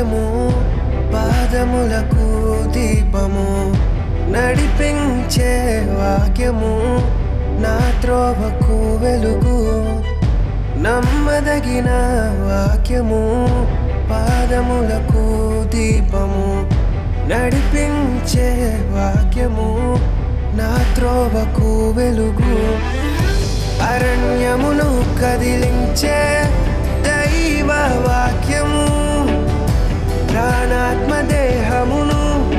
వాక్యము పాదములకు దీపము నడిపించే వాక్యము నా త్రోవకు వెలుగు నమ్మదగిన వాక్యము పాదములకు దీపము నడిపించే వాక్యము నా త్రోవకు వెలుగు అరణ్యమును కదిలించే దైవ వాక్యము ప్రాణాత్మ దేహమును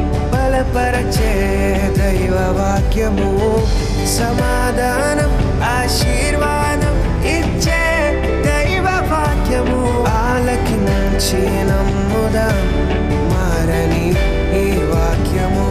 బలపరచే దైవ వాక్యము సమాధానం ఆశీర్వాదం ఇచ్చే దైవ వాక్యము ఆలకించి నమ్ముదాం మారని ఈ వాక్యము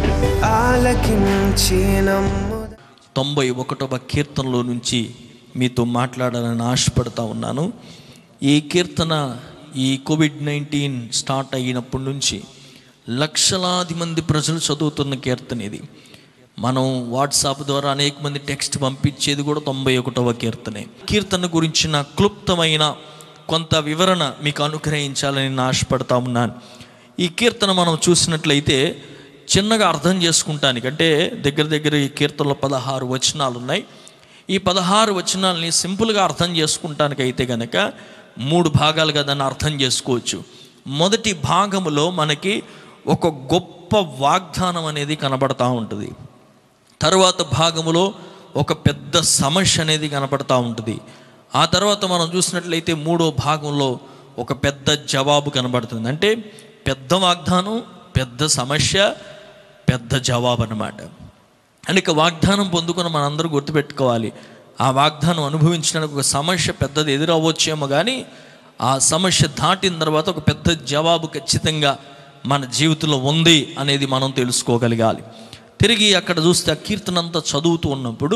ఆలకించి నమ్ముదాం తొంభై ఒకటవ కీర్తనలో నుంచి మీతో మాట్లాడాలని ఆశపడతా ఉన్నాను ఈ కీర్తన ఈ కోవిడ్ నైన్టీన్ స్టార్ట్ అయినప్పటి నుంచి లక్షలాది మంది ప్రజలు చదువుతున్న కీర్తన ఇది మనం వాట్సాప్ ద్వారా అనేక మంది టెక్స్ట్ పంపించేది కూడా తొంభై ఒకటవ కీర్తనే కీర్తన గురించిన క్లుప్తమైన కొంత వివరణ మీకు అనుగ్రహించాలని నేను ఆశపడతా ఉన్నాను ఈ కీర్తన మనం చూసినట్లయితే చిన్నగా అర్థం చేసుకుంటానికి అంటే దగ్గర దగ్గర ఈ కీర్తనలో పదహారు వచనాలు ఉన్నాయి ఈ పదహారు వచనాలని సింపుల్గా అర్థం చేసుకుంటానికి అయితే కనుక మూడు భాగాలుగా దాన్ని అర్థం చేసుకోవచ్చు మొదటి భాగములో మనకి ఒక గొప్ప వాగ్దానం అనేది కనబడతా ఉంటుంది తర్వాత భాగములో ఒక పెద్ద సమస్య అనేది కనపడతా ఉంటుంది ఆ తర్వాత మనం చూసినట్లయితే మూడో భాగంలో ఒక పెద్ద జవాబు కనబడుతుంది అంటే పెద్ద వాగ్దానం పెద్ద సమస్య పెద్ద జవాబు అన్నమాట అంటే ఇక వాగ్దానం పొందుకున్న మనందరూ గుర్తుపెట్టుకోవాలి ఆ వాగ్దానం అనుభవించడానికి ఒక సమస్య పెద్దది ఎదురవ్వచ్చేమో కానీ ఆ సమస్య దాటిన తర్వాత ఒక పెద్ద జవాబు ఖచ్చితంగా మన జీవితంలో ఉంది అనేది మనం తెలుసుకోగలగాలి తిరిగి అక్కడ చూస్తే ఆ కీర్తన అంతా చదువుతూ ఉన్నప్పుడు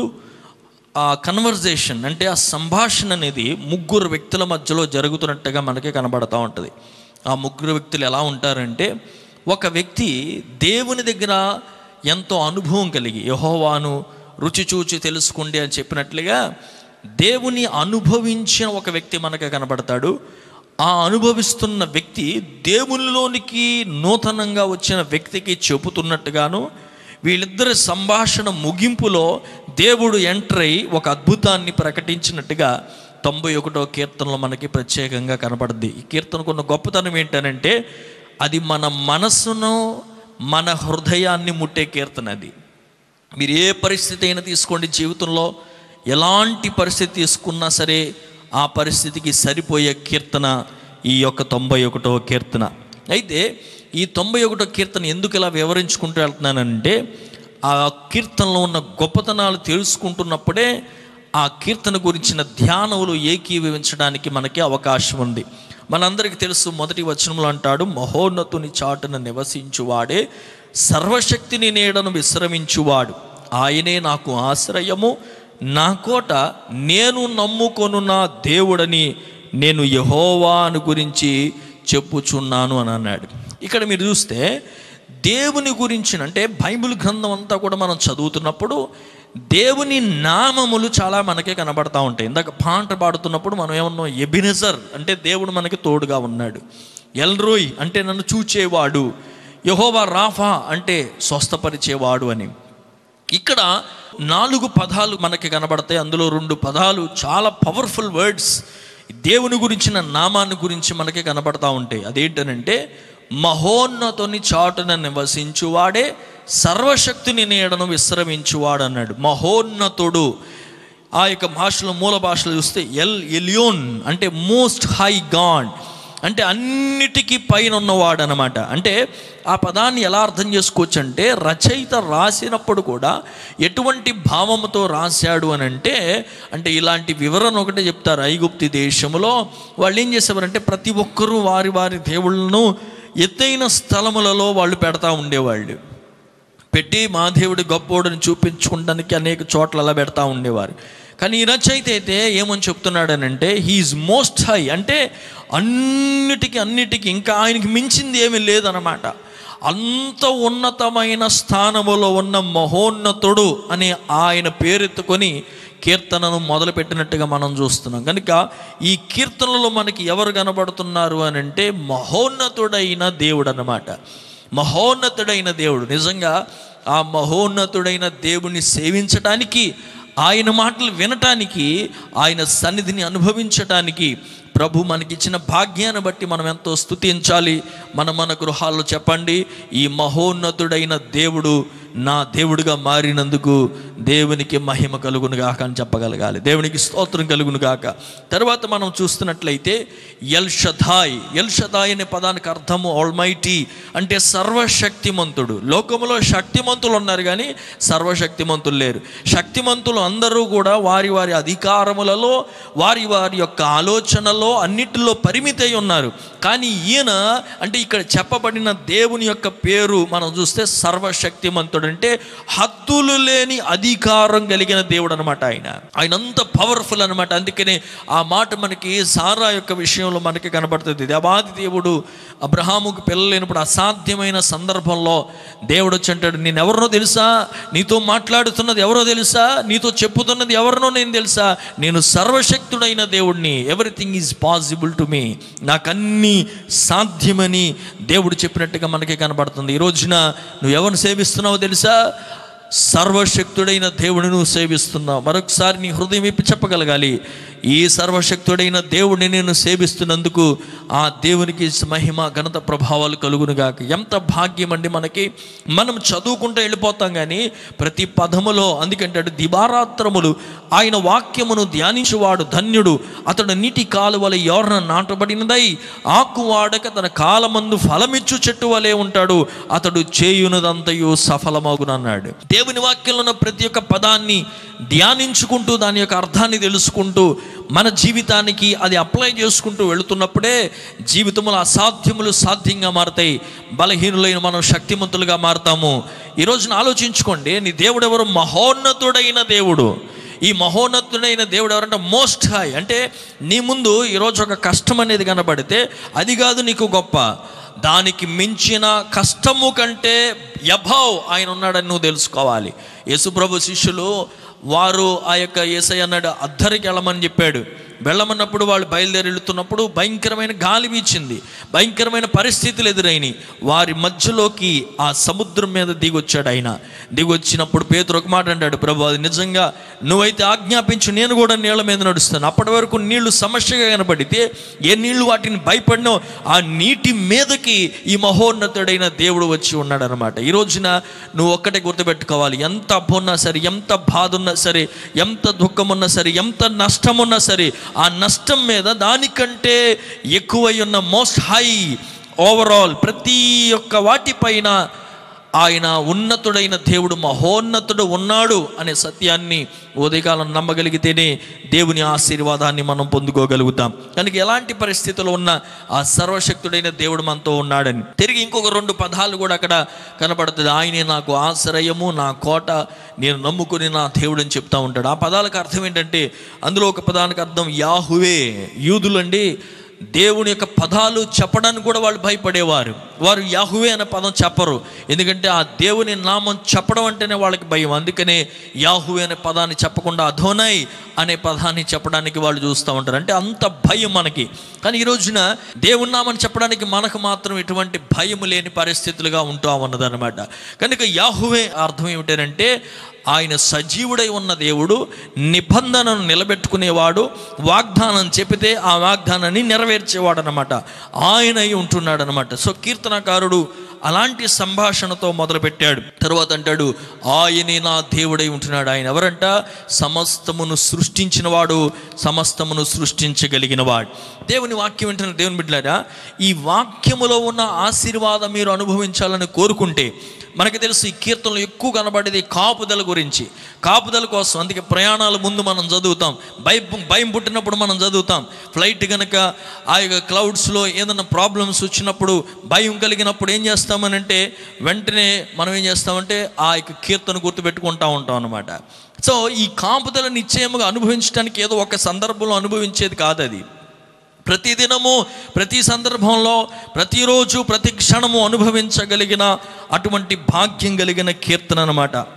ఆ కన్వర్జేషన్ అంటే ఆ సంభాషణ అనేది ముగ్గురు వ్యక్తుల మధ్యలో జరుగుతున్నట్టుగా మనకి కనబడతా ఉంటుంది ఆ ముగ్గురు వ్యక్తులు ఎలా ఉంటారంటే ఒక వ్యక్తి దేవుని దగ్గర ఎంతో అనుభవం కలిగి యహోవాను రుచి చూచి తెలుసుకోండి అని చెప్పినట్లుగా దేవుని అనుభవించిన ఒక వ్యక్తి మనకు కనబడతాడు ఆ అనుభవిస్తున్న వ్యక్తి దేవునిలోనికి నూతనంగా వచ్చిన వ్యక్తికి చెబుతున్నట్టుగాను వీళ్ళిద్దరి సంభాషణ ముగింపులో దేవుడు ఎంటర్ అయి ఒక అద్భుతాన్ని ప్రకటించినట్టుగా తొంభై ఒకటో కీర్తనలో మనకి ప్రత్యేకంగా కనపడుద్ది ఈ కీర్తనకున్న గొప్పతనం ఏంటనంటే అది మన మనస్సును మన హృదయాన్ని ముట్టే కీర్తన అది మీరు ఏ పరిస్థితి అయినా తీసుకోండి జీవితంలో ఎలాంటి పరిస్థితి తీసుకున్నా సరే ఆ పరిస్థితికి సరిపోయే కీర్తన ఈ యొక్క తొంభై ఒకటో కీర్తన అయితే ఈ తొంభై ఒకటో కీర్తన ఎందుకు ఇలా వివరించుకుంటూ వెళ్తున్నానంటే ఆ కీర్తనలో ఉన్న గొప్పతనాలు తెలుసుకుంటున్నప్పుడే ఆ కీర్తన గురించిన ధ్యానములు ఏకీభవించడానికి మనకి అవకాశం ఉంది మనందరికీ తెలుసు మొదటి వచనంలో అంటాడు మహోన్నతుని చాటున నివసించువాడే సర్వశక్తిని నీడను విశ్రమించువాడు ఆయనే నాకు ఆశ్రయము నా కోట నేను నమ్ముకొను నా దేవుడని నేను యహోవాను గురించి చెప్పుచున్నాను అని అన్నాడు ఇక్కడ మీరు చూస్తే దేవుని గురించిన అంటే బైబిల్ గ్రంథం అంతా కూడా మనం చదువుతున్నప్పుడు దేవుని నామములు చాలా మనకే కనబడతా ఉంటాయి ఇందాక పాట పాడుతున్నప్పుడు మనం ఏమన్నాం ఎబినెజర్ అంటే దేవుడు మనకి తోడుగా ఉన్నాడు ఎల్రోయ్ అంటే నన్ను చూచేవాడు యహోవా రాఫా అంటే స్వస్థపరిచేవాడు అని ఇక్కడ నాలుగు పదాలు మనకి కనబడతాయి అందులో రెండు పదాలు చాలా పవర్ఫుల్ వర్డ్స్ దేవుని గురించిన నామాన్ని గురించి మనకి కనబడతా ఉంటాయి అదేంటనంటే మహోన్నతుని చాటున నివసించువాడే సర్వశక్తిని నీడను విశ్రమించువాడు అన్నాడు మహోన్నతుడు ఆ యొక్క భాషలో మూల భాషలో చూస్తే ఎల్ ఎలియోన్ అంటే మోస్ట్ హై గాడ్ అంటే అన్నిటికీ పైన ఉన్నవాడు అనమాట అంటే ఆ పదాన్ని ఎలా అర్థం చేసుకోవచ్చు అంటే రచయిత రాసినప్పుడు కూడా ఎటువంటి భావముతో రాశాడు అని అంటే అంటే ఇలాంటి వివరణ ఒకటే చెప్తారు ఐగుప్తి దేశంలో వాళ్ళు ఏం చేసేవారంటే ప్రతి ఒక్కరూ వారి వారి దేవుళ్ళను ఎత్తైన స్థలములలో వాళ్ళు పెడతా ఉండేవాళ్ళు పెట్టి మా దేవుడి గొప్పోడిని చూపించుకోవడానికి అనేక చోట్ల అలా పెడతా ఉండేవారు కానీ ఈ రచయిత అయితే ఏమని చెప్తున్నాడనంటే హీఈస్ మోస్ట్ హై అంటే అన్నిటికీ అన్నిటికీ ఇంకా ఆయనకి మించింది ఏమీ లేదనమాట అంత ఉన్నతమైన స్థానములో ఉన్న మహోన్నతుడు అని ఆయన పేరెత్తుకొని కీర్తనను మొదలుపెట్టినట్టుగా మనం చూస్తున్నాం కనుక ఈ కీర్తనలో మనకి ఎవరు కనబడుతున్నారు అని అంటే మహోన్నతుడైన దేవుడు అన్నమాట మహోన్నతుడైన దేవుడు నిజంగా ఆ మహోన్నతుడైన దేవుని సేవించటానికి ఆయన మాటలు వినటానికి ఆయన సన్నిధిని అనుభవించటానికి ప్రభు మనకిచ్చిన భాగ్యాన్ని బట్టి మనం ఎంతో స్తుతించాలి మన మన గృహాల్లో చెప్పండి ఈ మహోన్నతుడైన దేవుడు నా దేవుడిగా మారినందుకు దేవునికి మహిమ కలుగును గాక అని చెప్పగలగాలి దేవునికి స్తోత్రం కలుగును గాక తర్వాత మనం చూస్తున్నట్లయితే ఎల్ షథాయ్ ఎల్ షథాయ్ అనే పదానికి అర్థము ఆల్మైటీ అంటే సర్వశక్తిమంతుడు లోకములో శక్తిమంతులు ఉన్నారు కానీ సర్వశక్తిమంతులు లేరు శక్తిమంతులు అందరూ కూడా వారి వారి అధికారములలో వారి వారి యొక్క ఆలోచనలో అన్నిటిలో పరిమితై ఉన్నారు కానీ ఈయన అంటే ఇక్కడ చెప్పబడిన దేవుని యొక్క పేరు మనం చూస్తే సర్వశక్తిమంతుడు అంటే హద్దులు లేని అధికారం కలిగిన దేవుడు అనమాట ఆయన ఆయన అంత పవర్ఫుల్ అనమాట అందుకనే ఆ మాట మనకి సారా యొక్క విషయంలో మనకి కనబడుతుంది దేవాది దేవుడు అబ్రహాముకు పిల్లలు లేనప్పుడు అసాధ్యమైన సందర్భంలో దేవుడు వచ్చి అంటాడు నేను ఎవరినో తెలుసా నీతో మాట్లాడుతున్నది ఎవరో తెలుసా నీతో చెప్పుతున్నది ఎవరినో నేను తెలుసా నేను సర్వశక్తుడైన దేవుడిని everything is possible to me నాకన్నీ సాధ్యమని దేవుడు చెప్పినట్టుగా మనకి కనబడుతుంది ఈ రోజున నువ్వు ఎవరిని సేవిస్తున్నావో తెలుసా సర్వశక్తుడైన దేవుడిని నువ్వు సేవిస్తున్నావు మరొకసారి నీ హృదయం ఇప్పి చెప్పగలగాలి ఈ సర్వశక్తుడైన దేవుడిని నేను సేవిస్తున్నందుకు ఆ దేవునికి మహిమ ఘనత ప్రభావాలు కలుగునుగాక ఎంత భాగ్యం అండి మనకి మనం చదువుకుంటూ వెళ్ళిపోతాం కానీ ప్రతి పదములో అందుకంటే దివారాత్రములు ఆయన వాక్యమును ధ్యానించువాడు ధన్యుడు అతడు నీటి కాలువల ఎవరిన నాటబడినదై ఆకు వాడక తన కాలమందు ఫలమిచ్చు చెట్టు వలె ఉంటాడు అతడు చేయునదంతయు సఫలమగునన్నాడు దేవుని వాక్యంలో ఉన్న ప్రతి ఒక్క పదాన్ని ధ్యానించుకుంటూ దాని యొక్క అర్థాన్ని తెలుసుకుంటూ మన జీవితానికి అది అప్లై చేసుకుంటూ వెళుతున్నప్పుడే జీవితంలో అసాధ్యములు సాధ్యంగా మారతాయి బలహీనులైన మనం శక్తిమంతులుగా మారతాము ఈ రోజున ఆలోచించుకోండి నీ దేవుడు ఎవరు మహోన్నతుడైన దేవుడు ఈ మహోన్నతుడైన దేవుడు ఎవరంటే మోస్ట్ హై అంటే నీ ముందు ఈరోజు ఒక కష్టం అనేది కనబడితే అది కాదు నీకు గొప్ప దానికి మించిన కష్టము కంటే యభావ్ ఆయన ఉన్నాడని నువ్వు తెలుసుకోవాలి యేసుప్రభు శిష్యులు వారు ఆ యొక్క ఏసై అన్నాడు అద్దరికి వెళ్ళమని చెప్పాడు వెళ్ళమన్నప్పుడు వాళ్ళు బయలుదేరి వెళుతున్నప్పుడు భయంకరమైన గాలి వీచింది భయంకరమైన పరిస్థితులు ఎదురైనాయి వారి మధ్యలోకి ఆ సముద్రం మీద దిగొచ్చాడు ఆయన దిగొచ్చినప్పుడు పేతురు ఒక మాట అంటాడు ప్రభు అది నిజంగా నువ్వైతే ఆజ్ఞాపించు నేను కూడా నీళ్ళ మీద నడుస్తాను అప్పటి వరకు నీళ్లు సమస్యగా కనబడితే ఏ నీళ్లు వాటిని భయపడినో ఆ నీటి మీదకి ఈ మహోన్నతుడైన దేవుడు వచ్చి ఉన్నాడు అనమాట ఈ రోజున నువ్వు ఒక్కటే గుర్తుపెట్టుకోవాలి ఎంత అబ్బు ఉన్నా సరే ఎంత బాధ ఉన్నా సరే ఎంత దుఃఖం ఉన్నా సరే ఎంత నష్టం ఉన్నా సరే ఆ నష్టం మీద దానికంటే ఎక్కువై ఉన్న మోస్ట్ హై ఓవరాల్ ప్రతి ఒక్క వాటిపైన ఆయన ఉన్నతుడైన దేవుడు మహోన్నతుడు ఉన్నాడు అనే సత్యాన్ని ఉదయకాలం నమ్మగలిగితేనే దేవుని ఆశీర్వాదాన్ని మనం పొందుకోగలుగుతాం కనుక ఎలాంటి పరిస్థితుల్లో ఉన్న ఆ సర్వశక్తుడైన దేవుడు మనతో ఉన్నాడని తిరిగి ఇంకొక రెండు పదాలు కూడా అక్కడ కనబడుతుంది ఆయనే నాకు ఆశ్రయము నా కోట నేను నమ్ముకుని నా దేవుడు అని చెప్తా ఉంటాడు ఆ పదాలకు అర్థం ఏంటంటే అందులో ఒక పదానికి అర్థం యాహువే యూదులండి దేవుని యొక్క పదాలు చెప్పడానికి కూడా వాళ్ళు భయపడేవారు వారు యాహువే అనే పదం చెప్పరు ఎందుకంటే ఆ దేవుని నామం చెప్పడం అంటేనే వాళ్ళకి భయం అందుకనే యాహువే అనే పదాన్ని చెప్పకుండా అధోనై అనే పదాన్ని చెప్పడానికి వాళ్ళు చూస్తూ ఉంటారు అంటే అంత భయం మనకి కానీ ఈ రోజున దేవుని నామని చెప్పడానికి మనకు మాత్రం ఎటువంటి భయం లేని పరిస్థితులుగా ఉంటా ఉన్నదన్నమాట కనుక యాహువే అర్థం ఏమిటంటే ఆయన సజీవుడై ఉన్న దేవుడు నిబంధనను నిలబెట్టుకునేవాడు వాగ్దానం చెబితే ఆ వాగ్దానాన్ని నెరవేర్చేవాడు అనమాట ఆయన అయి ఉంటున్నాడు అనమాట సో కీర్తనకారుడు అలాంటి సంభాషణతో మొదలుపెట్టాడు తర్వాత అంటాడు ఆయనే నా దేవుడై ఉంటున్నాడు ఆయన ఎవరంట సమస్తమును సృష్టించినవాడు సమస్తమును సృష్టించగలిగినవాడు దేవుని వాక్యం వింటున్న దేవుని బిడ్డారా ఈ వాక్యములో ఉన్న ఆశీర్వాదం మీరు అనుభవించాలని కోరుకుంటే మనకి తెలుసు ఈ కీర్తనలు ఎక్కువ కనబడేది కాపుదల గురించి కాపుదల కోసం అందుకే ప్రయాణాల ముందు మనం చదువుతాం భయం భయం పుట్టినప్పుడు మనం చదువుతాం ఫ్లైట్ కనుక ఆ యొక్క క్లౌడ్స్లో ఏదైనా ప్రాబ్లమ్స్ వచ్చినప్పుడు భయం కలిగినప్పుడు ఏం చేస్తామనంటే వెంటనే మనం ఏం చేస్తామంటే ఆ యొక్క కీర్తన గుర్తుపెట్టుకుంటా ఉంటాం అనమాట సో ఈ కాపుదల నిశ్చయముగా అనుభవించడానికి ఏదో ఒక సందర్భంలో అనుభవించేది కాదు అది ప్రతిదినము ప్రతి సందర్భంలో ప్రతిరోజు ప్రతి క్షణము అనుభవించగలిగిన అటువంటి భాగ్యం కలిగిన కీర్తన అనమాట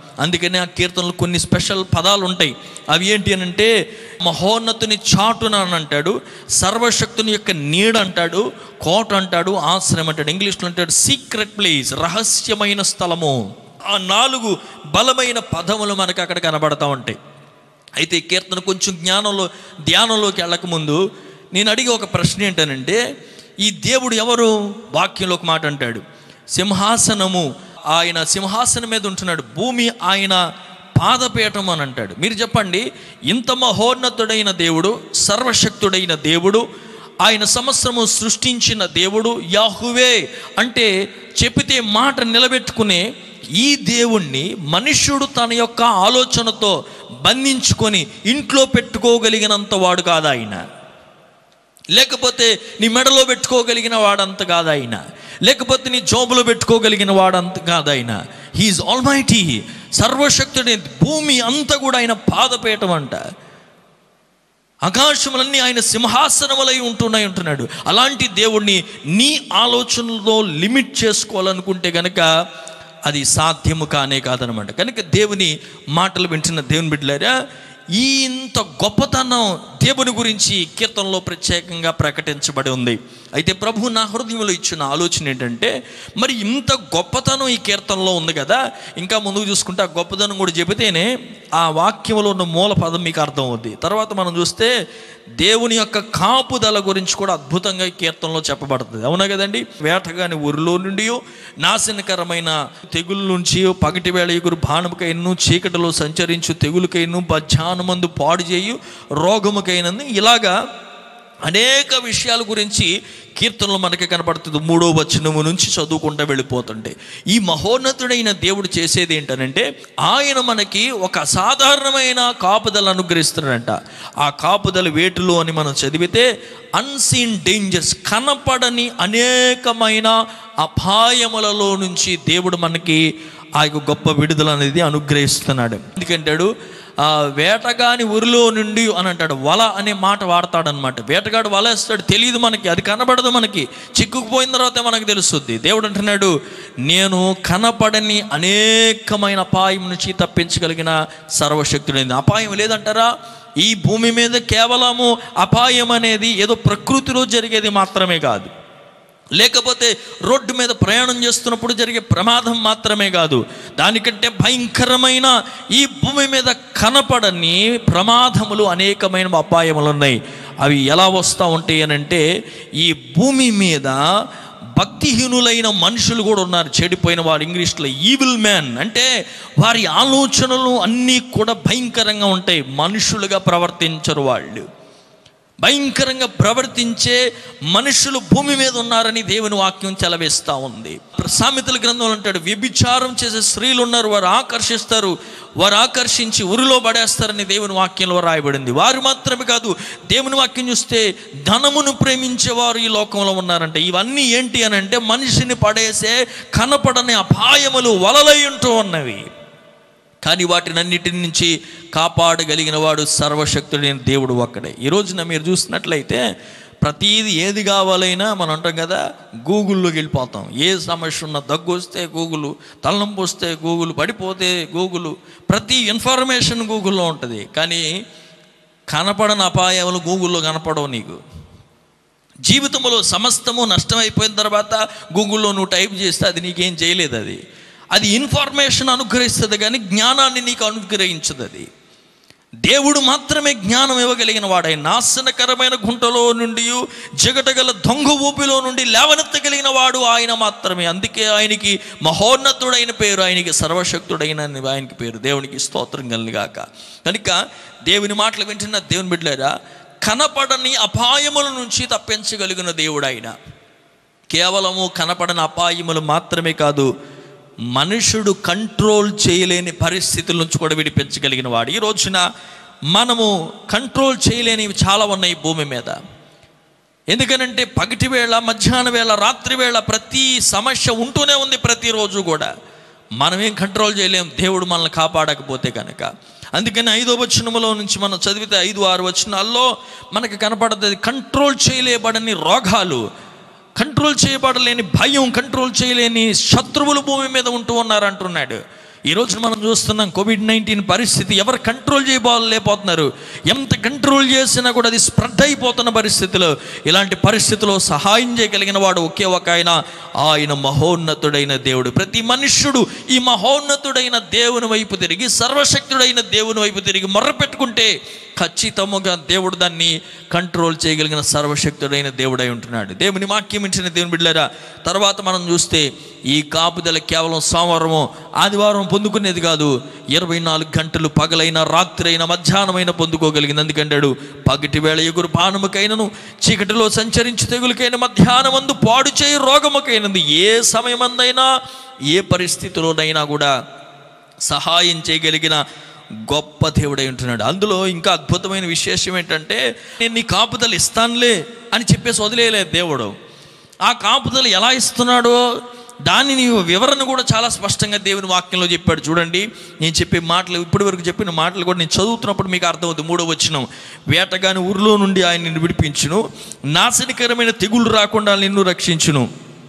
అందుకని ఆ కీర్తనలు కొన్ని స్పెషల్ పదాలు ఉంటాయి అవి ఏంటి అని అంటే మహోన్నతుని చాటున అని అంటాడు సర్వశక్తుని యొక్క నీడ అంటాడు కోట అంటాడు ఆశ్రయం అంటాడు ఇంగ్లీష్లో అంటాడు సీక్రెట్ ప్లేస్ రహస్యమైన స్థలము ఆ నాలుగు బలమైన పదములు మనకు అక్కడ కనబడతా ఉంటాయి అయితే ఈ కీర్తన కొంచెం జ్ఞానంలో ధ్యానంలోకి వెళ్ళకముందు నేను అడిగే ఒక ప్రశ్న ఏంటనంటే ఈ దేవుడు ఎవరు వాక్యంలో ఒక మాట అంటాడు సింహాసనము ఆయన సింహాసనం మీద ఉంటున్నాడు భూమి ఆయన పాదపీఠం అని అంటాడు మీరు చెప్పండి ఇంత మహోన్నతుడైన దేవుడు సర్వశక్తుడైన దేవుడు ఆయన సంవత్సరము సృష్టించిన దేవుడు యాహువే అంటే చెప్పితే మాట నిలబెట్టుకునే ఈ దేవుణ్ణి మనుష్యుడు తన యొక్క ఆలోచనతో బంధించుకొని ఇంట్లో పెట్టుకోగలిగినంత వాడు కాదు ఆయన లేకపోతే నీ మెడలో పెట్టుకోగలిగిన వాడంత కాదు ఆయన లేకపోతే నీ జోబులో పెట్టుకోగలిగిన వాడంత కాదు ఆయన హీఈస్ ఆల్మైటీ సర్వశక్తుడి భూమి అంతా కూడా ఆయన పాదపీఠం అంట ఆకాశములన్నీ ఆయన సింహాసనములై ఉంటున్నాయి ఉంటున్నాడు అలాంటి దేవుణ్ణి నీ ఆలోచనలో లిమిట్ చేసుకోవాలనుకుంటే కనుక అది సాధ్యము కానే కాదనమాట కనుక దేవుని మాటలు వింటున్న దేవుని బిడ్డలారా ఈ ఇంత గొప్పతనం దేవుని గురించి ఈ కీర్తనలో ప్రత్యేకంగా ప్రకటించబడి ఉంది అయితే ప్రభు నా హృదయంలో ఇచ్చిన ఆలోచన ఏంటంటే మరి ఇంత గొప్పతనం ఈ కీర్తనలో ఉంది కదా ఇంకా ముందుకు చూసుకుంటే ఆ గొప్పతనం కూడా చెబితేనే ఆ వాక్యంలో ఉన్న మూల పదం మీకు అర్థం అవుద్ది తర్వాత మనం చూస్తే దేవుని యొక్క కాపుదల గురించి కూడా అద్భుతంగా ఈ కీర్తనలో చెప్పబడుతుంది అవునా కదండి వేటగాని ఊరిలో నుండి నాశనకరమైన తెగుల నుంచి పగటి వేళ ఎగురు బాణముకైను చీకటిలో సంచరించు తెగులకైను బధ్యానమందు పాడు చేయు రోగముకైనందు ఇలాగా అనేక విషయాల గురించి కీర్తనలు మనకి కనపడుతుంది మూడో వచనము నుంచి చదువుకుంటూ వెళ్ళిపోతుంటే ఈ మహోన్నతుడైన దేవుడు చేసేది ఏంటనంటే ఆయన మనకి ఒక అసాధారణమైన కాపుదల అనుగ్రహిస్తున్నాడంట ఆ కాపుదల వేటులో అని మనం చదివితే అన్సీన్ డేంజర్స్ కనపడని అనేకమైన అపాయములలో నుంచి దేవుడు మనకి ఆ యొక్క గొప్ప విడుదల అనేది అనుగ్రహిస్తున్నాడు ఎందుకంటాడు ఆ వేటగాని ఊరిలో నుండి అని అంటాడు వల అనే మాట వాడతాడనమాట వేటగాడు వల వేస్తాడు తెలియదు మనకి అది కనబడదు మనకి చిక్కుకుపోయిన తర్వాత మనకు తెలుస్తుంది దేవుడు అంటున్నాడు నేను కనపడని అనేకమైన అపాయం నుంచి తప్పించగలిగిన సర్వశక్తుడైంది అపాయం లేదంటారా ఈ భూమి మీద కేవలము అపాయం అనేది ఏదో ప్రకృతిలో జరిగేది మాత్రమే కాదు లేకపోతే రోడ్డు మీద ప్రయాణం చేస్తున్నప్పుడు జరిగే ప్రమాదం మాత్రమే కాదు దానికంటే భయంకరమైన ఈ భూమి మీద కనపడని ప్రమాదములు అనేకమైన అపాయములు ఉన్నాయి అవి ఎలా వస్తూ ఉంటాయి అని అంటే ఈ భూమి మీద భక్తిహీనులైన మనుషులు కూడా ఉన్నారు చెడిపోయిన వారు ఇంగ్లీష్లో ఈవిల్ మ్యాన్ అంటే వారి ఆలోచనలు అన్నీ కూడా భయంకరంగా ఉంటాయి మనుషులుగా ప్రవర్తించరు వాళ్ళు భయంకరంగా ప్రవర్తించే మనుషులు భూమి మీద ఉన్నారని దేవుని వాక్యం చెలవేస్తూ ఉంది సామెతల గ్రంథంలో అంటాడు వ్యభిచారం చేసే స్త్రీలు ఉన్నారు వారు ఆకర్షిస్తారు వారు ఆకర్షించి ఉరిలో పడేస్తారని దేవుని వాక్యంలో రాయబడింది వారు మాత్రమే కాదు దేవుని వాక్యం చూస్తే ధనమును ప్రేమించేవారు ఈ లోకంలో ఉన్నారంటే ఇవన్నీ ఏంటి అని అంటే మనిషిని పడేసే కనపడని అపాయములు వలలై ఉంటూ ఉన్నవి కానీ వాటినన్నిటి నుంచి కాపాడగలిగిన వాడు సర్వశక్తుడైన దేవుడు ఒక్కడే ఈ రోజున మీరు చూసినట్లయితే ప్రతీది ఏది కావాలైనా మనం అంటాం కదా గూగుల్లోకి వెళ్ళిపోతాం ఏ సమస్య ఉన్న దగ్గు వస్తే గూగుల్ తలనొప్పి వస్తే గూగుల్ పడిపోతే గూగుల్ ప్రతి ఇన్ఫర్మేషన్ గూగుల్లో ఉంటుంది కానీ కనపడని అపాయాలు గూగుల్లో కనపడవు నీకు జీవితంలో సమస్తము నష్టమైపోయిన తర్వాత గూగుల్లో నువ్వు టైప్ చేస్తే అది నీకేం చేయలేదు అది అది ఇన్ఫర్మేషన్ అనుగ్రహిస్తుంది కానీ జ్ఞానాన్ని నీకు అనుగ్రహించదు అది దేవుడు మాత్రమే జ్ఞానం ఇవ్వగలిగిన వాడై నాశనకరమైన గుంటలో నుండి జగటగల దొంగ ఊపిలో నుండి లేవనెత్తగలిగిన వాడు ఆయన మాత్రమే అందుకే ఆయనకి మహోన్నతుడైన పేరు ఆయనకి సర్వశక్తుడైన ఆయనకి పేరు దేవునికి స్తోత్రం కలిగాక కనుక దేవుని మాటలు వింటున్న దేవుని బిడ్డలారా కనపడని అపాయముల నుంచి తప్పించగలిగిన దేవుడు ఆయన కేవలము కనపడని అపాయములు మాత్రమే కాదు మనుషుడు కంట్రోల్ చేయలేని పరిస్థితుల నుంచి కూడా విడిపించగలిగిన వాడు ఈ రోజున మనము కంట్రోల్ చేయలేనివి చాలా ఉన్నాయి భూమి మీద ఎందుకనంటే పగటి వేళ మధ్యాహ్న వేళ రాత్రి వేళ ప్రతి సమస్య ఉంటూనే ఉంది ప్రతిరోజు కూడా మనమేం కంట్రోల్ చేయలేం దేవుడు మనల్ని కాపాడకపోతే కనుక అందుకని ఐదో వచనములో నుంచి మనం చదివితే ఐదు ఆరు వచనాల్లో మనకి కనపడుతుంది కంట్రోల్ చేయలేబడని రోగాలు కంట్రోల్ చేయబడలేని భయం కంట్రోల్ చేయలేని శత్రువులు భూమి మీద ఉంటూ ఉన్నారు అంటున్నాడు ఈ రోజున మనం చూస్తున్నాం కోవిడ్ నైన్టీన్ పరిస్థితి ఎవరు కంట్రోల్ చేయలేకపోతున్నారు ఎంత కంట్రోల్ చేసినా కూడా అది స్ప్రెడ్ అయిపోతున్న పరిస్థితిలో ఇలాంటి పరిస్థితిలో సహాయం చేయగలిగిన వాడు ఒకే ఒక ఆయన ఆయన మహోన్నతుడైన దేవుడు ప్రతి మనుష్యుడు ఈ మహోన్నతుడైన దేవుని వైపు తిరిగి సర్వశక్తుడైన దేవుని వైపు తిరిగి మొర్రపెట్టుకుంటే ఖచ్చితముగా దేవుడు దాన్ని కంట్రోల్ చేయగలిగిన సర్వశక్తుడైన దేవుడై ఉంటున్నాడు దేవుని వాక్యం ఇచ్చిన దేవుని బిడ్డలారా తర్వాత మనం చూస్తే ఈ కాపుదల కేవలం సోమవారము ఆదివారం పొందుకునేది కాదు ఇరవై నాలుగు గంటలు పగలైన రాత్రైన మధ్యాహ్నమైన పొందుకోగలిగింది అందుకంటాడు పగటి వేళ ఎగురు పానముకైనను చీకటిలో సంచరించి తెగులకైన మధ్యాహ్నమందు పాడు చేయి రోగముకైనది ఏ సమయమందైనా ఏ పరిస్థితిలోనైనా కూడా సహాయం చేయగలిగిన గొప్ప దేవుడై ఉంటున్నాడు అందులో ఇంకా అద్భుతమైన విశేషం ఏంటంటే నేను నీ కాపుదలు ఇస్తానులే అని చెప్పేసి వదిలేయలేదు దేవుడు ఆ కాపుదలు ఎలా ఇస్తున్నాడో దాని నీ వివరణ కూడా చాలా స్పష్టంగా దేవుని వాక్యంలో చెప్పాడు చూడండి నేను చెప్పే మాటలు ఇప్పటి వరకు చెప్పిన మాటలు కూడా నేను చదువుతున్నప్పుడు మీకు అర్థమవుతుంది మూడో వచ్చిన వేటగాని ఊరిలో నుండి ఆయన నిన్ను విడిపించును నాశనకరమైన తెగులు రాకుండా నిన్ను రక్షించును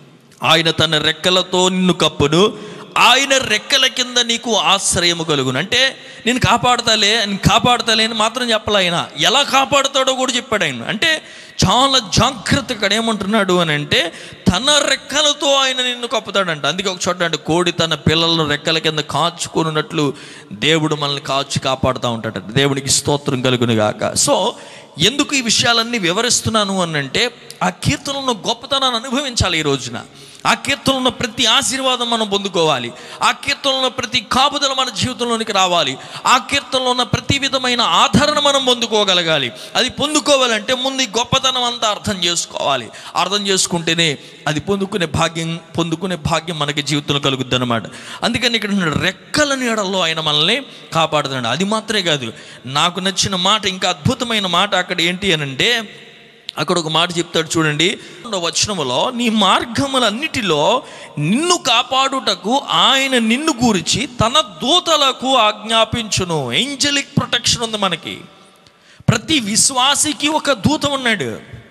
ఆయన తన రెక్కలతో నిన్ను కప్పును ఆయన రెక్కల కింద నీకు ఆశ్రయము కలుగును అంటే నేను కాపాడతాలే నేను కాపాడతాలే అని మాత్రం చెప్పలే ఆయన ఎలా కాపాడుతాడో కూడా చెప్పాడు ఆయన అంటే చాలా జాగ్రత్త ఇక్కడ ఏమంటున్నాడు అని అంటే తన రెక్కలతో ఆయన నిన్ను కప్పుతాడంట అందుకే ఒక చోట అంటే కోడి తన పిల్లలను రెక్కల కింద కాచుకున్నట్లు దేవుడు మనల్ని కాచి కాపాడుతూ ఉంటాడట దేవునికి స్తోత్రం కలుగును గాక సో ఎందుకు ఈ విషయాలన్నీ వివరిస్తున్నాను అని అంటే ఆ కీర్తనలో గొప్పతనాన్ని అనుభవించాలి ఈ రోజున ఆ కీర్తనలో ఉన్న ప్రతి ఆశీర్వాదం మనం పొందుకోవాలి ఆ కీర్తనలో ఉన్న ప్రతి కాపుదల మన జీవితంలోనికి రావాలి ఆ కీర్తనలో ఉన్న ప్రతి విధమైన ఆదరణ మనం పొందుకోగలగాలి అది పొందుకోవాలంటే ముందు ఈ గొప్పతనం అంతా అర్థం చేసుకోవాలి అర్థం చేసుకుంటేనే అది పొందుకునే భాగ్యం పొందుకునే భాగ్యం మనకి జీవితంలో కలుగుద్ది అనమాట అందుకని ఇక్కడ ఉన్న రెక్కల నీడల్లో ఆయన మనల్ని కాపాడుతున్నాడు అది మాత్రమే కాదు నాకు నచ్చిన మాట ఇంకా అద్భుతమైన మాట అక్కడ ఏంటి అని అంటే అక్కడ ఒక మాట చెప్తాడు చూడండి రెండవ వచనములో నీ మార్గములన్నిటిలో నిన్ను కాపాడుటకు ఆయన నిన్ను గురించి తన దూతలకు ఆజ్ఞాపించును ఏంజలిక్ ప్రొటెక్షన్ ఉంది మనకి ప్రతి విశ్వాసికి ఒక దూత ఉన్నాడు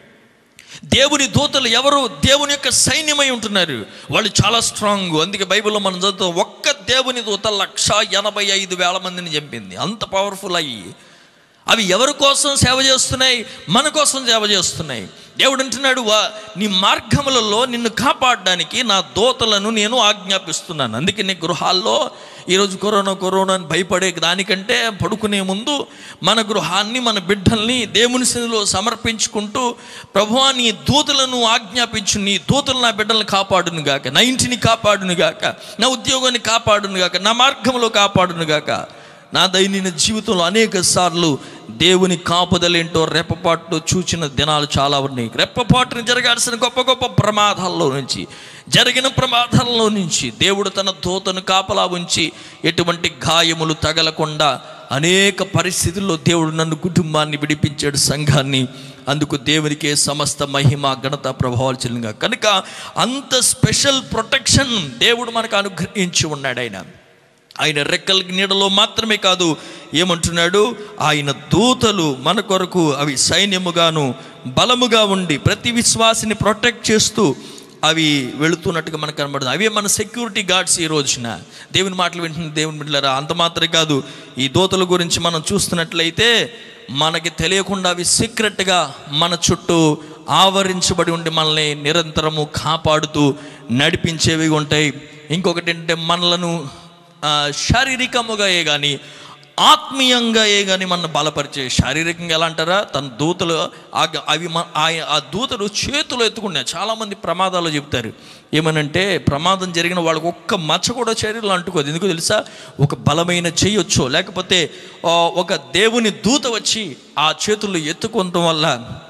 దేవుని దూతలు ఎవరు దేవుని యొక్క సైన్యమై ఉంటున్నారు వాళ్ళు చాలా స్ట్రాంగ్ అందుకే బైబిల్లో మనం చదువుతాం ఒక్క దేవుని దూత లక్ష ఎనభై ఐదు వేల మందిని చంపింది అంత పవర్ఫుల్ అయ్యి అవి ఎవరి కోసం సేవ చేస్తున్నాయి మన కోసం సేవ చేస్తున్నాయి దేవుడు అంటున్నాడు "వా, నీ మార్గములలో నిన్ను కాపాడడానికి నా దోతలను నేను ఆజ్ఞాపిస్తున్నాను అందుకే నీ గృహాల్లో ఈరోజు కరోనా కరోనా అని భయపడే దానికంటే పడుకునే ముందు మన గృహాన్ని మన బిడ్డల్ని దేవుని సన్నిధిలో సమర్పించుకుంటూ ప్రభువా నీ దూతలను ఆజ్ఞాపించు నీ దూతలు నా బిడ్డలను కాపాడును గాక నా ఇంటిని కాపాడును గాక నా ఉద్యోగాన్ని కాపాడును గాక నా మార్గంలో కాపాడును గాక నా దైనందిన జీవితంలో అనేక సార్లు దేవుని కాపుదలేంటో రెప్పపాటు చూచిన దినాలు చాలా ఉన్నాయి రెప్పపాటును జరగాల్సిన గొప్ప గొప్ప ప్రమాదాల్లో నుంచి జరిగిన ప్రమాదాల్లో నుంచి దేవుడు తన దూతను కాపలా ఉంచి ఎటువంటి గాయములు తగలకుండా అనేక పరిస్థితుల్లో దేవుడు నన్ను కుటుంబాన్ని విడిపించాడు సంఘాన్ని అందుకు దేవునికే సమస్త మహిమ ఘనత ప్రభావాలు చెల్లిగా కనుక అంత స్పెషల్ ప్రొటెక్షన్ దేవుడు మనకు అనుగ్రహించి ఉన్నాడు ఆయన ఆయన రెక్కల నీడలో మాత్రమే కాదు ఏమంటున్నాడు ఆయన దూతలు మన కొరకు అవి సైన్యముగాను బలముగా ఉండి ప్రతి విశ్వాసిని ప్రొటెక్ట్ చేస్తూ అవి వెళుతున్నట్టుగా మనకు కనబడుతుంది అవే మన సెక్యూరిటీ గార్డ్స్ ఈ రోజున దేవుని మాటలు వింటున్న దేవుని బిడ్డలారా అంత మాత్రమే కాదు ఈ దూతల గురించి మనం చూస్తున్నట్లయితే మనకి తెలియకుండా అవి సీక్రెట్గా మన చుట్టూ ఆవరించబడి ఉండి మనల్ని నిరంతరము కాపాడుతూ నడిపించేవి ఉంటాయి ఇంకొకటి ఏంటంటే మనలను ఆ, శారీరకముగా ఏ కానీ ఆత్మీయంగా ఏ కానీ మన బలపరిచే శారీరకంగా ఎలా అంటారా తన దూతలు ఆ- అవి మ- ఆయ- ఆ దూతలు చేతులు ఎత్తుకున్నాయి చాలామంది ప్రమాదాలు చెప్తారు ఏమనంటే ప్రమాదం జరిగిన వాళ్ళకి ఒక్క మచ్చ కూడా శరీరంలో అంటుకోదు ఎందుకు తెలుసా ఒక బలమైన చేయొచ్చు లేకపోతే ఆ, ఒక దేవుని దూత వచ్చి ఆ చేతుల్లో ఎత్తుకోవటం వల్ల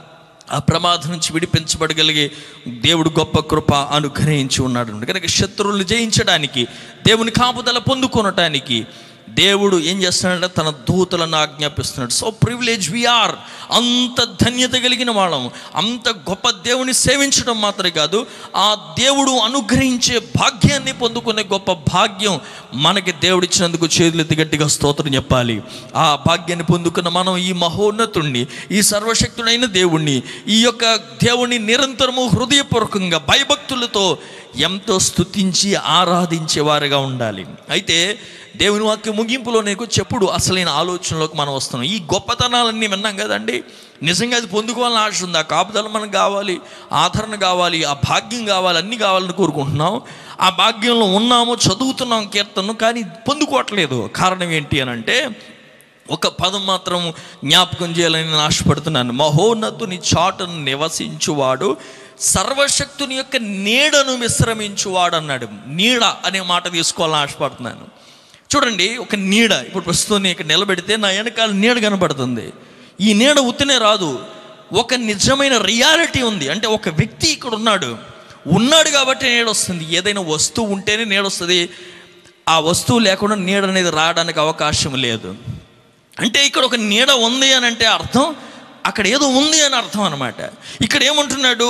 ఆ ప్రమాదం నుంచి విడిపించబడగలిగే దేవుడు గొప్ప కృప అనుగ్రహించి ఉన్నాడు కనుక శత్రువులను జయించడానికి దేవుని కాపుదల పొందుకొనటానికి దేవుడు ఏం చేస్తున్నాడంటే తన దూతలను ఆజ్ఞాపిస్తున్నాడు సో ప్రివిలేజ్ వీఆర్ అంత ధన్యత కలిగిన వాళ్ళం అంత గొప్ప దేవుని సేవించడం మాత్రమే కాదు ఆ దేవుడు అనుగ్రహించే భాగ్యాన్ని పొందుకునే గొప్ప భాగ్యం మనకి దేవుడిచ్చినందుకు చేతులెత్తి గట్టిగా స్తోత్రం చెప్పాలి ఆ భాగ్యాన్ని పొందుకున్న మనం ఈ మహోన్నతుణ్ణి ఈ సర్వశక్తుడైన దేవుణ్ణి ఈ యొక్క దేవుణ్ణి నిరంతరము హృదయపూర్వకంగా భయభక్తులతో ఎంతో స్తుతించి ఆరాధించేవారుగా ఉండాలి అయితే దేవుని వాక్య ముగింపులో నీకు చెప్పుడు అసలైన ఆలోచనలోకి మనం వస్తున్నాం ఈ గొప్పతనాలన్నీ విన్నాం కదండి నిజంగా అది పొందుకోవాలని ఆశ ఉంది ఆ కాపుదల మనకు కావాలి ఆదరణ కావాలి ఆ భాగ్యం కావాలి అన్నీ కావాలని కోరుకుంటున్నాం ఆ భాగ్యంలో ఉన్నాము చదువుతున్నాం కీర్తనను కానీ పొందుకోవట్లేదు కారణం ఏంటి అని అంటే ఒక పదం మాత్రం జ్ఞాపకం చేయాలని నేను ఆశపడుతున్నాను మహోన్నతుని చాటును నివసించువాడు సర్వశక్తుని యొక్క నీడను విశ్రమించువాడు అన్నాడు నీడ అనే మాట తీసుకోవాలని ఆశపడుతున్నాను చూడండి ఒక నీడ ఇప్పుడు ప్రస్తుతం ఇక్కడ నిలబెడితే నా వెనకాల నీడ కనబడుతుంది ఈ నీడ ఉత్తినే రాదు ఒక నిజమైన రియాలిటీ ఉంది అంటే ఒక వ్యక్తి ఇక్కడ ఉన్నాడు ఉన్నాడు కాబట్టి నీడ వస్తుంది ఏదైనా వస్తువు ఉంటేనే నీడ వస్తుంది ఆ వస్తువు లేకుండా నీడ అనేది రావడానికి అవకాశం లేదు అంటే ఇక్కడ ఒక నీడ ఉంది అని అంటే అర్థం అక్కడ ఏదో ఉంది అని అర్థం అనమాట ఇక్కడ ఏమంటున్నాడు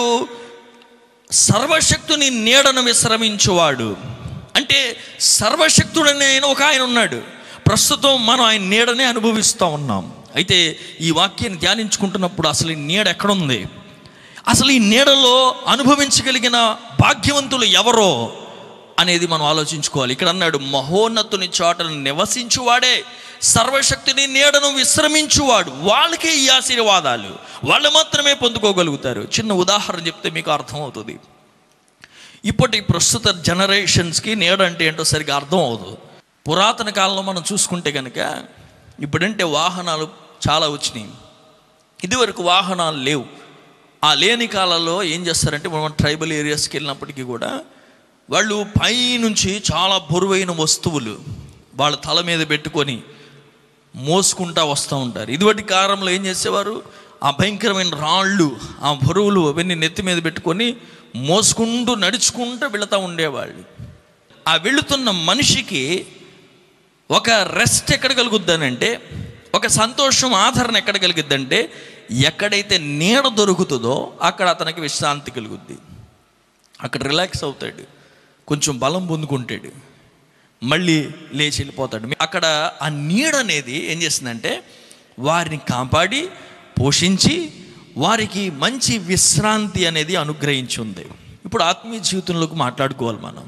సర్వశక్తుని నీడను విశ్రమించువాడు అంటే సర్వశక్తుడనే ఆయన ఒక ఆయన ఉన్నాడు ప్రస్తుతం మనం ఆయన నీడనే అనుభవిస్తూ ఉన్నాం అయితే ఈ వాక్యాన్ని ధ్యానించుకుంటున్నప్పుడు అసలు ఈ నీడ ఎక్కడుంది అసలు ఈ నీడలో అనుభవించగలిగిన భాగ్యవంతులు ఎవరో అనేది మనం ఆలోచించుకోవాలి ఇక్కడ అన్నాడు మహోన్నతుని చోటను నివసించువాడే సర్వశక్తిని నీడను విశ్రమించువాడు వాళ్ళకే ఈ ఆశీర్వాదాలు వాళ్ళు మాత్రమే పొందుకోగలుగుతారు చిన్న ఉదాహరణ చెప్తే మీకు అర్థమవుతుంది ఇప్పటి ప్రస్తుత జనరేషన్స్కి నీడ అంటే ఏంటో సరిగా అర్థం అవదు పురాతన కాలంలో మనం చూసుకుంటే కనుక ఇప్పుడంటే వాహనాలు చాలా వచ్చినాయి ఇదివరకు వాహనాలు లేవు ఆ లేని కాలంలో ఏం చేస్తారంటే మనం ట్రైబల్ ఏరియాస్కి వెళ్ళినప్పటికీ కూడా వాళ్ళు పైనుంచి చాలా బరువైన వస్తువులు వాళ్ళ తల మీద పెట్టుకొని మోసుకుంటా వస్తూ ఉంటారు ఇదివటి కాలంలో ఏం చేసేవారు ఆ భయంకరమైన రాళ్ళు ఆ బరువులు అవన్నీ నెత్తి మీద పెట్టుకొని మోసుకుంటూ నడుచుకుంటూ వెళుతూ ఉండేవాళ్ళు ఆ వెళుతున్న మనిషికి ఒక రెస్ట్ ఎక్కడ కలుగుద్దనంటే ఒక సంతోషం ఆదరణ ఎక్కడ కలుగుద్దంటే ఎక్కడైతే నీడ దొరుకుతుందో అక్కడ అతనికి విశ్రాంతి కలుగుద్ది అక్కడ రిలాక్స్ అవుతాడు కొంచెం బలం పొందుకుంటాడు మళ్ళీ లేచి వెళ్ళిపోతాడు అక్కడ ఆ నీడ అనేది ఏం చేస్తుందంటే వారిని కాపాడి పోషించి వారికి మంచి విశ్రాంతి అనేది అనుగ్రహించి ఉంది ఇప్పుడు ఆత్మీయ జీవితంలోకి మాట్లాడుకోవాలి మనం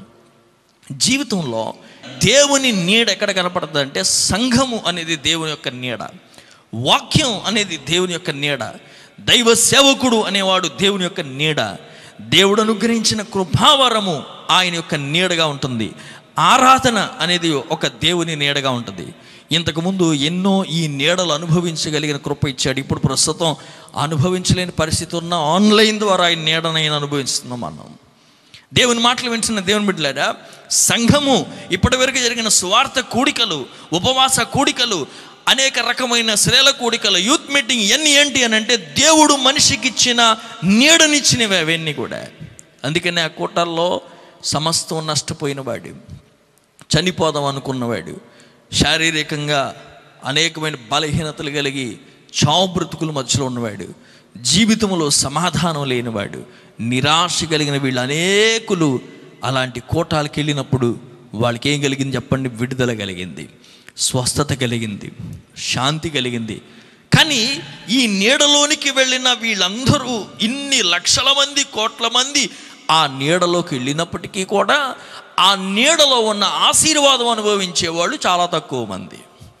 జీవితంలో దేవుని నీడ ఎక్కడ కనపడుతుంది అంటే సంఘము అనేది దేవుని యొక్క నీడ వాక్యం అనేది దేవుని యొక్క నీడ దైవ సేవకుడు అనేవాడు దేవుని యొక్క నీడ దేవుడు అనుగ్రహించిన కృపావరము ఆయన యొక్క నీడగా ఉంటుంది ఆరాధన అనేది ఒక దేవుని నీడగా ఉంటుంది ఇంతకుముందు ఎన్నో ఈ నీడలు అనుభవించగలిగిన కృప ఇచ్చాడు ఇప్పుడు ప్రస్తుతం అనుభవించలేని పరిస్థితి ఉన్న ఆన్లైన్ ద్వారా ఆయన నీడనైనా అనుభవిస్తున్నాం మనం దేవుని మాటలు వింటున్న దేవుని బిడ్డలారా సంఘము ఇప్పటి వరకు జరిగిన స్వార్థ కూడికలు ఉపవాస కూడికలు అనేక రకమైన శ్రేల కూడికలు యూత్ మీటింగ్ ఇవన్నీ ఏంటి అని అంటే దేవుడు మనిషికి ఇచ్చిన నీడనిచ్చినవి అవన్నీ కూడా అందుకనే ఆ కూటాల్లో సమస్తం నష్టపోయిన వాడు చనిపోదాం అనుకున్నవాడు శారీరకంగా అనేకమైన బలహీనతలు కలిగి చావు బ్రతుకుల మధ్యలో ఉన్నవాడు జీవితంలో సమాధానం లేనివాడు నిరాశ కలిగిన వీళ్ళు అనేకులు అలాంటి కోటాలకు వెళ్ళినప్పుడు వాళ్ళకి ఏం కలిగింది చెప్పండి విడుదల కలిగింది స్వస్థత కలిగింది శాంతి కలిగింది కానీ ఈ నీడలోనికి వెళ్ళిన వీళ్ళందరూ ఇన్ని లక్షల మంది కోట్ల మంది ఆ నీడలోకి వెళ్ళినప్పటికీ కూడా ఆ నీడలో ఉన్న ఆశీర్వాదం అనుభవించే వాళ్ళు చాలా తక్కువ మంది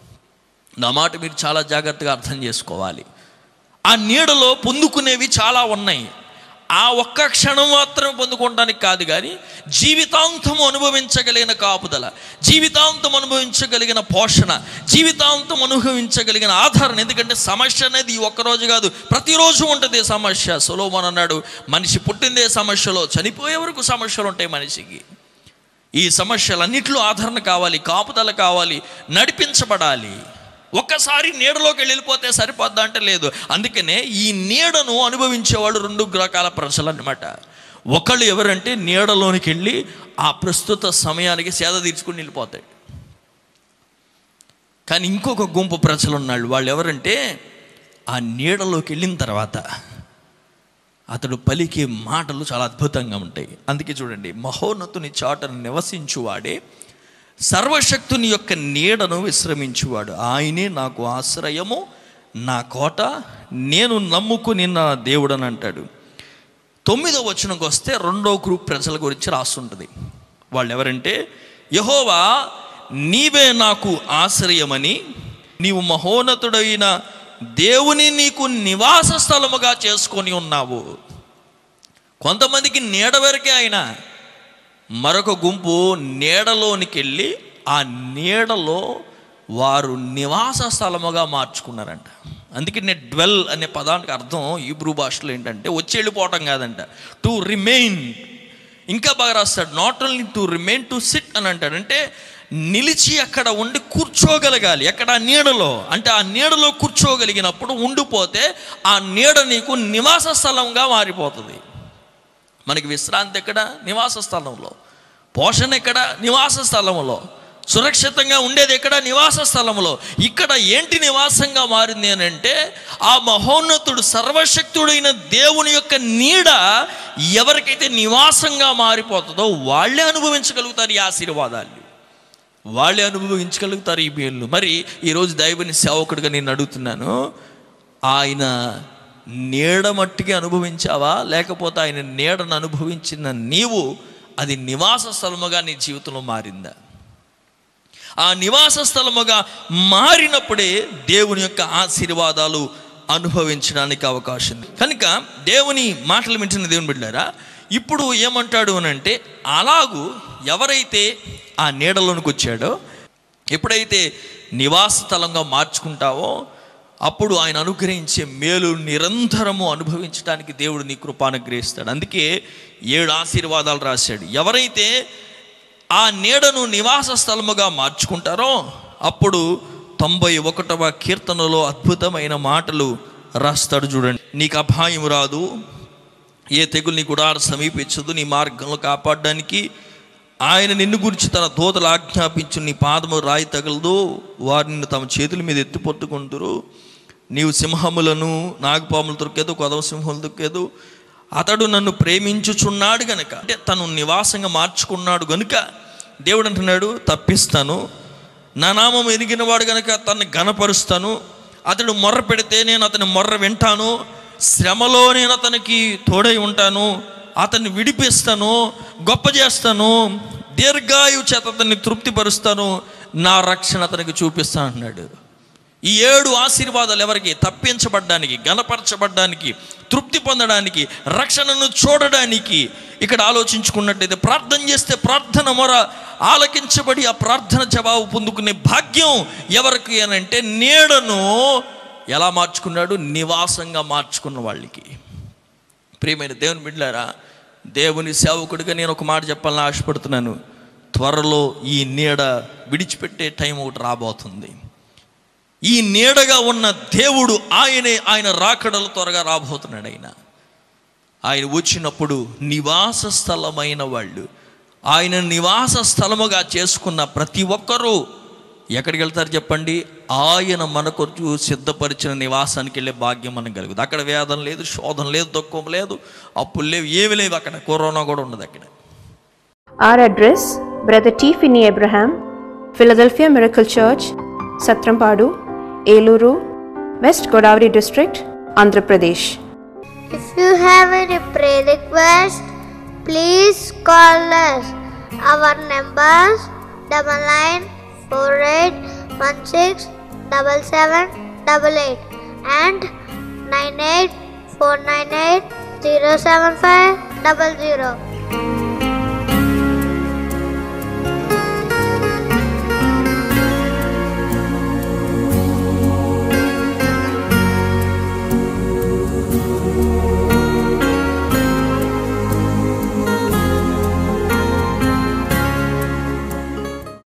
నా మాట మీరు చాలా జాగ్రత్తగా అర్థం చేసుకోవాలి ఆ నీడలో పొందుకునేవి చాలా ఉన్నాయి ఆ ఒక్క క్షణం మాత్రం పొందుకోవడానికి కాదు కానీ జీవితాంతం అనుభవించగలిగిన కాపుదల జీవితాంతం అనుభవించగలిగిన పోషణ జీవితాంతం అనుభవించగలిగిన ఆధారణ ఎందుకంటే సమస్య అనేది ఈ ఒక్కరోజు కాదు ప్రతిరోజు ఉంటుంది సమస్య సులోమన్ అన్నాడు మనిషి పుట్టిందే సమస్యలో చనిపోయే వరకు సమస్యలు ఉంటాయి మనిషికి ఈ సమస్యలన్నింటిలో ఆదరణ కావాలి కాపుదల కావాలి నడిపించబడాలి ఒక్కసారి నీడలోకి వెళ్ళిపోతే సరిపోద్దా అంటే లేదు అందుకనే ఈ నీడను అనుభవించేవాళ్ళు రెండు రకాల ప్రజలు అనమాట ఒకళ్ళు ఎవరంటే నీడలోనికి వెళ్ళి ఆ ప్రస్తుత సమయానికి సేద తీర్చుకుని వెళ్ళిపోతాడు కానీ ఇంకొక గుంపు ప్రజలు ఉన్నాళ్ళు వాళ్ళు ఎవరంటే ఆ నీడలోకి వెళ్ళిన తర్వాత అతడు పలికే మాటలు చాలా అద్భుతంగా ఉంటాయి అందుకే చూడండి మహోన్నతుని చాటను నివసించువాడే సర్వశక్తుని యొక్క నీడను విశ్రమించువాడు ఆయనే నాకు ఆశ్రయము నా కోట నేను నమ్ముకుని నా దేవుడని అంటాడు తొమ్మిదో వచనంకి వస్తే రెండో గ్రూప్ ప్రజల గురించి రాస్తుంటుంది వాళ్ళు ఎవరంటే యహోవా నీవే నాకు ఆశ్రయమని నీవు మహోన్నతుడైన దేవుని నీకు నివాస స్థలముగా చేసుకొని ఉన్నావు కొంతమందికి నీడ వరకే ఆయన మరొక గుంపు నీడలోనికి వెళ్ళి ఆ నీడలో వారు నివాస స్థలముగా మార్చుకున్నారంట అందుకే నేను డ్వెల్ అనే పదానికి అర్థం ఈబ్రూ భాషలో ఏంటంటే వచ్చి వెళ్ళిపోవటం కాదంట టు రిమైన్ ఇంకా బాగా రాస్తాడు not only to remain to sit అని అంటాడు అంటే నిలిచి అక్కడ ఉండి కూర్చోగలగాలి ఎక్కడ ఆ నీడలో అంటే ఆ నీడలో కూర్చోగలిగినప్పుడు ఉండిపోతే ఆ నీడ నీకు నివాస స్థలంగా మారిపోతుంది మనకి విశ్రాంతి ఎక్కడ నివాస స్థలంలో పోషణ ఎక్కడ నివాస స్థలంలో సురక్షితంగా ఉండేది ఎక్కడ నివాస స్థలంలో ఇక్కడ ఏంటి నివాసంగా మారింది అని అంటే ఆ మహోన్నతుడు సర్వశక్తుడైన దేవుని యొక్క నీడ ఎవరికైతే నివాసంగా మారిపోతుందో వాళ్ళే అనుభవించగలుగుతారు ఈ ఆశీర్వాదాలు వాళ్ళే అనుభవించగలుగుతారు ఈ మేలు మరి ఈరోజు దైవని సేవకుడిగా నేను అడుగుతున్నాను ఆయన నీడ మట్టికి అనుభవించావా లేకపోతే ఆయన నీడను అనుభవించిన నీవు అది నివాస స్థలముగా నీ జీవితంలో మారిందా ఆ నివాస స్థలముగా మారినప్పుడే దేవుని యొక్క ఆశీర్వాదాలు అనుభవించడానికి అవకాశం ఉంది కనుక దేవుని మాటలు వింటున్న దేవుని బిడ్డారా ఇప్పుడు ఏమంటాడు అని అంటే అలాగూ ఎవరైతే ఆ నీడలోనికి వచ్చాడో ఎప్పుడైతే నివాస స్థలంగా మార్చుకుంటావో అప్పుడు ఆయన అనుగ్రహించే మేలు నిరంతరము అనుభవించడానికి దేవుడు నీ కృప అనుగ్రహిస్తాడు అందుకే ఏడు ఆశీర్వాదాలు రాశాడు ఎవరైతే ఆ నీడను నివాస స్థలముగా మార్చుకుంటారో అప్పుడు తొంభై ఒకటవ కీర్తనలో అద్భుతమైన మాటలు రాస్తాడు చూడండి నీకు అపాయం రాదు ఏ తెగులు నీ గుడార సమీపించదు నీ మార్గంలో కాపాడడానికి ఆయన నిన్ను గురించి తన దోతలు ఆజ్ఞాపించు నీ పాదము రాయి తగలదు వారిని తమ చేతుల మీద ఎత్తి పట్టుకుంటురు నీవు సింహములను నాగపాములు దొరికేదు కొదవ సింహములు దొరికేదు అతడు నన్ను ప్రేమించుచున్నాడు గనుక అంటే తను నివాసంగా మార్చుకున్నాడు గనుక దేవుడు అంటున్నాడు తప్పిస్తాను నా నామం ఎరిగినవాడు గనుక తన్ని గనపరుస్తాను అతడు మొర్ర పెడితే నేను అతని మొర్ర వింటాను శ్రమలో నేను అతనికి తోడై ఉంటాను అతన్ని విడిపిస్తాను గొప్ప చేస్తాను దీర్ఘాయు చేత అతన్ని తృప్తిపరుస్తాను నా రక్షణ అతనికి చూపిస్తాను అన్నాడు ఈ ఏడు ఆశీర్వాదాలు ఎవరికి తప్పించబడ్డానికి గణపరచబడ్డానికి తృప్తి పొందడానికి రక్షణను చూడడానికి ఇక్కడ ఆలోచించుకున్నట్టయితే ప్రార్థన చేస్తే ప్రార్థన మొర ఆలకించబడి ఆ ప్రార్థన జవాబు పొందుకునే భాగ్యం ఎవరికి అని అంటే నీడను ఎలా మార్చుకున్నాడు నివాసంగా మార్చుకున్న వాళ్ళకి ప్రియమైన దేవుని బిడ్డారా దేవుని సేవకుడిగా నేను ఒక మాట చెప్పాలని ఆశపడుతున్నాను త్వరలో ఈ నీడ విడిచిపెట్టే టైం ఒకటి రాబోతుంది ఈ నీడగా ఉన్న దేవుడు ఆయనే ఆయన రాకడలు త్వరగా రాబోతున్నాడు ఆయన ఆయన వచ్చినప్పుడు నివాస స్థలమైన వాళ్ళు ఆయన నివాస స్థలముగా చేసుకున్న ప్రతి ఒక్కరూ ఎక్కడికి వెళ్తారు చెప్పండి ఆయన మన కొరకు సిద్ధపరిచిన నివాసానికి వెళ్ళే భాగ్యం మనకు కలుగుతుంది అక్కడ వేదన లేదు శోధన లేదు దుఃఖం లేదు అప్పులు లేవు ఏమి లేవు అక్కడ కరోనా కూడా ఉండదు అక్కడ Our address Brother T. Finney Abraham, Philadelphia Miracle Church, Satrampadu, Eluru, West Godavari District, Andhra Pradesh. If you have any prayer request, please call us. Our numbers double nine four eight one six double seven double eight and nine eight four nine eight zero seven five double zero.